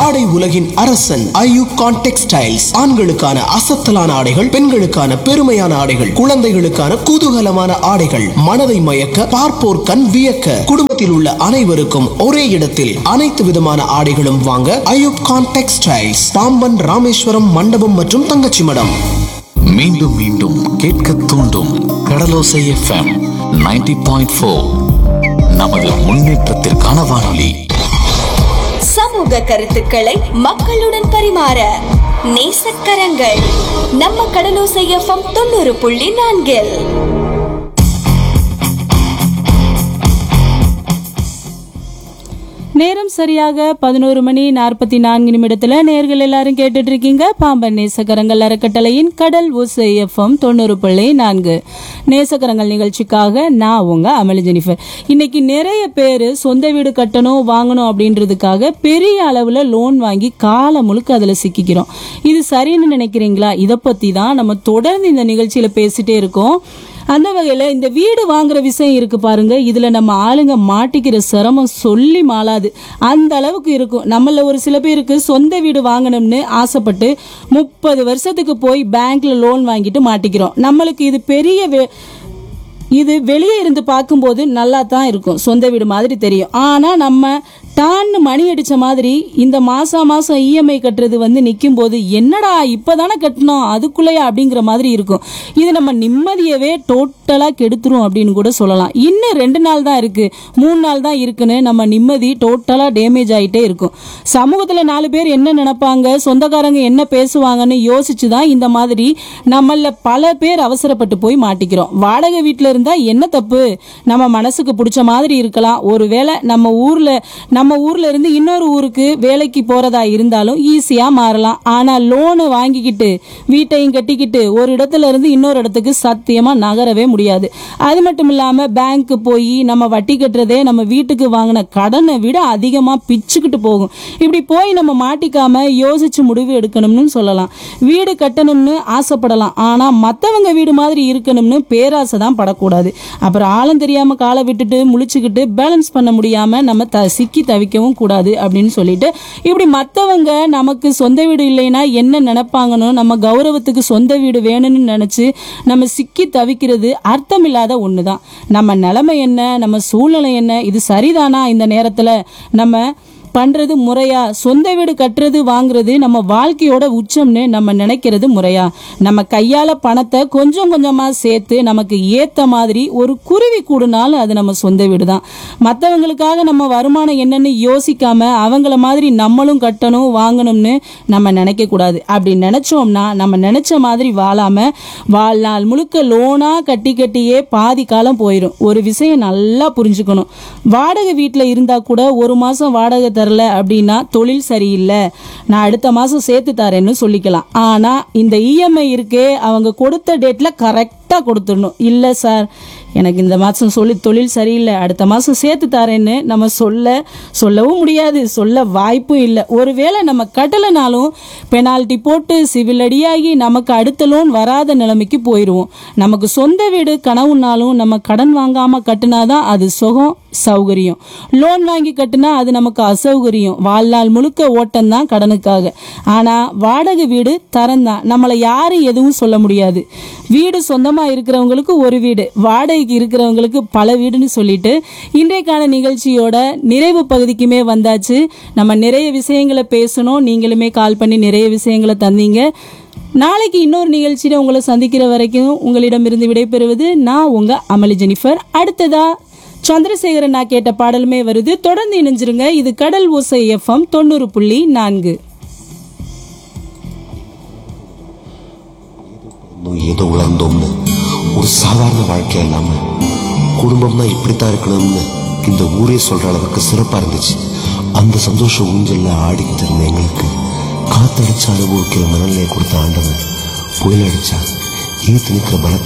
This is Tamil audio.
ஆடை உலகின் அரசன் ஐயூப் கான் டெக்ஸ்டைல்ஸ் ஆண்களுக்கான அசத்தலான ஆடைகள் பெண்களுக்கான பெருமையான ஆடைகள் குழந்தைகளுக்கான குதூகலமான ஆடைகள் மனதை மயக்க பார்ப்போர் கண் வியக்க குடும்பத்தில் உள்ள அனைவருக்கும் ஒரே இடத்தில் அனைத்து விதமான ஆடைகளும் வாங்க ஐயூப் கான் டெக்ஸ்டைல்ஸ் பாம்பன் ராமேஸ்வரம் மண்டபம் மற்றும் தங்கச்சி மடம் மீண்டும் மீண்டும் கேட்க தூண்டும் கடலோசை எஃப்எம் 90.4 பாயிண்ட் ஃபோர் நமது முன்னேற்றத்திற்கான வானொலி சமூக கருத்துக்களை மக்களுடன் பரிமாற நேசக்கரங்கள் நம்ம கடலோசை எஃப்எம் தொண்ணூறு புள்ளி நான்கில் நேரம் சரியாக பதினோரு மணி நாற்பத்தி நான்கு நிமிடத்துல நேர்கள் எல்லாரும் கேட்டுட்டு இருக்கீங்க பாம்பன் நேசக்கரங்கள் அறக்கட்டளையின் கடல் ஓசை எஃப்எம் தொண்ணூறு புள்ளி நான்கு நேசக்கரங்கள் நிகழ்ச்சிக்காக நான் உங்க அமளி ஜெனிஃபர் இன்னைக்கு நிறைய பேர் சொந்த வீடு கட்டணும் வாங்கணும் அப்படின்றதுக்காக பெரிய அளவுல லோன் வாங்கி காலம் முழுக்க அதுல சிக்கிக்கிறோம் இது சரின்னு நினைக்கிறீங்களா இதை பத்தி தான் நம்ம தொடர்ந்து இந்த நிகழ்ச்சியில பேசிட்டே இருக்கோம் அந்த வகையில இந்த வீடு வாங்குற விஷயம் இருக்கு பாருங்க இதுல நம்ம ஆளுங்க மாட்டிக்கிற சிரமம் சொல்லி மாளாது அந்த அளவுக்கு இருக்கும் நம்மள ஒரு சில பேருக்கு சொந்த வீடு வாங்கணும்னு ஆசைப்பட்டு முப்பது வருஷத்துக்கு போய் பேங்க்ல லோன் வாங்கிட்டு மாட்டிக்கிறோம் நம்மளுக்கு இது பெரிய வே- இது வெளியே இருந்து பார்க்கும்போது நல்லா தான் இருக்கும் சொந்த வீடு மாதிரி தெரியும் ஆனா நம்ம டான்னு மணி அடிச்ச மாதிரி இந்த மாசம் மாசம் இஎம்ஐ கட்டுறது வந்து நிற்கும் போது என்னடா இப்பதானே கட்டணும் அதுக்குள்ளேயா அப்படிங்கிற மாதிரி இருக்கும் இது நம்ம நிம்மதியவே டோட்டலா கெடுத்துரும் அப்படின்னு கூட சொல்லலாம் இன்னும் ரெண்டு நாள் தான் இருக்கு மூணு நாள் தான் இருக்குன்னு நம்ம நிம்மதி டோட்டலா டேமேஜ் ஆயிட்டே இருக்கும் சமூகத்துல நாலு பேர் என்ன நினைப்பாங்க சொந்தக்காரங்க என்ன பேசுவாங்கன்னு யோசிச்சு தான் இந்த மாதிரி நம்மள பல பேர் அவசரப்பட்டு போய் மாட்டிக்கிறோம் வாடகை வீட்டில் இருந்தா என்ன தப்பு நம்ம மனசுக்கு பிடிச்ச மாதிரி இருக்கலாம் ஒருவேளை நம்ம ஊர்ல நம்ம ஊர்ல இருந்து இன்னொரு ஊருக்கு வேலைக்கு போறதா இருந்தாலும் ஈஸியா மாறலாம் ஆனா லோனு வாங்கிக்கிட்டு வீட்டையும் கட்டிக்கிட்டு ஒரு இடத்துல இருந்து இன்னொரு இடத்துக்கு சத்தியமா நகரவே முடியாது அது மட்டும் இல்லாம பேங்க் போய் நம்ம வட்டி கட்டுறதே நம்ம வீட்டுக்கு வாங்கின கடனை விட அதிகமா பிச்சுக்கிட்டு போகும் இப்படி போய் நம்ம மாட்டிக்காம யோசிச்சு முடிவு எடுக்கணும்னு சொல்லலாம் வீடு கட்டணும்னு ஆசைப்படலாம் ஆனா மத்தவங்க வீடு மாதிரி இருக்கணும்னு பேராசை தான் படக்கூடாது அப்புறம் ஆழம் தெரியாம காலை விட்டுட்டு முழிச்சுக்கிட்டு பேலன்ஸ் பண்ண முடியாம நம்ம த சிக்கி தவிக்கவும் கூடாது அப்படின்னு சொல்லிட்டு இப்படி மத்தவங்க நமக்கு சொந்த வீடு இல்லைன்னா என்ன நினைப்பாங்கன்னு நம்ம கௌரவத்துக்கு சொந்த வீடு வேணும்னு நினைச்சு நம்ம சிக்கி தவிக்கிறது அர்த்தமில்லாத ஒண்ணுதான் நம்ம நிலைமை என்ன நம்ம சூழ்நிலை என்ன இது சரிதானா இந்த நேரத்துல நம்ம பண்றது முறையா சொந்த வீடு கட்டுறது வாங்குறது நம்ம வாழ்க்கையோட உச்சம்னு நம்ம நினைக்கிறது முறையா நம்ம கையால பணத்தை கொஞ்சம் கொஞ்சமா சேர்த்து நமக்கு ஏத்த மாதிரி ஒரு குருவி கூடுனாலும் அது நம்ம சொந்த வீடு தான் மற்றவங்களுக்காக நம்ம வருமானம் என்னன்னு யோசிக்காம அவங்கள மாதிரி நம்மளும் கட்டணும் வாங்கணும்னு நம்ம நினைக்க கூடாது அப்படி நினைச்சோம்னா நம்ம நினைச்ச மாதிரி வாழாம வாழ்நாள் முழுக்க லோனா கட்டி கட்டியே பாதி காலம் போயிடும் ஒரு விஷயம் நல்லா புரிஞ்சுக்கணும் வாடகை வீட்டில் இருந்தா கூட ஒரு மாசம் வாடகை தரல அப்படின்னா தொழில் சரியில்லை நான் அடுத்த மாசம் சேர்த்து தரேன்னு சொல்லிக்கலாம் ஆனா இந்த இஎம்ஐ இருக்கே அவங்க கொடுத்த டேட்ல கரெக்டா கொடுத்துடணும் இல்ல சார் எனக்கு இந்த மாதம் சொல்லி தொழில் சரியில்லை அடுத்த மாதம் சேர்த்து தரேன்னு நம்ம சொல்ல சொல்லவும் முடியாது சொல்ல வாய்ப்பும் இல்லை ஒருவேளை நம்ம கட்டலைனாலும் பெனால்ட்டி போட்டு சிவில் அடியாகி நமக்கு அடுத்த லோன் வராத நிலைமைக்கு போயிடுவோம் நமக்கு சொந்த வீடு கனவுனாலும் நம்ம கடன் வாங்காமல் கட்டினாதான் அது சுகம் சௌகரியம் லோன் வாங்கி கட்டினா அது நமக்கு அசௌகரியம் வாழ்நாள் முழுக்க ஓட்டம் தான் கடனுக்காக ஆனா வாடகை வீடு தரம் தான் நம்மளை யாரும் எதுவும் சொல்ல முடியாது வீடு சொந்தமா இருக்கிறவங்களுக்கு ஒரு வீடு வாடகைக்கு இருக்கிறவங்களுக்கு பல வீடுன்னு சொல்லிட்டு இன்றைக்கான நிகழ்ச்சியோட நிறைவு பகுதிக்குமே வந்தாச்சு நம்ம நிறைய விஷயங்களை பேசணும் நீங்களுமே கால் பண்ணி நிறைய விஷயங்களை தந்தீங்க நாளைக்கு இன்னொரு நிகழ்ச்சியில உங்களை சந்திக்கிற வரைக்கும் உங்களிடமிருந்து விடைபெறுவது நான் உங்க அமளி ஜெனிஃபர் அடுத்ததா சந்திரசேகரன் நான் கேட்ட பாடலுமே வருது தொடர்ந்து இணைஞ்சிருங்க இது கடல் ஓசை எஃப்எம் தொண்ணூறு புள்ளி நான்கு இன்னும் ஏதோ உணர்ந்தோம்னு ஒரு சாதாரண வாழ்க்கை இல்லாம குடும்பம்னா இப்படித்தான் இருக்கணும்னு இந்த ஊரே சொல்ற அளவுக்கு சிறப்பா இருந்துச்சு அந்த சந்தோஷ ஊஞ்சல்ல ஆடிக்கிட்டு இருந்த எங்களுக்கு காத்தடிச்சு அனுபவிக்கிற மனநிலையை கொடுத்த ஆண்டவன் புயல் அடிச்சா ஈர்த்து நிற்கிற பலத்தை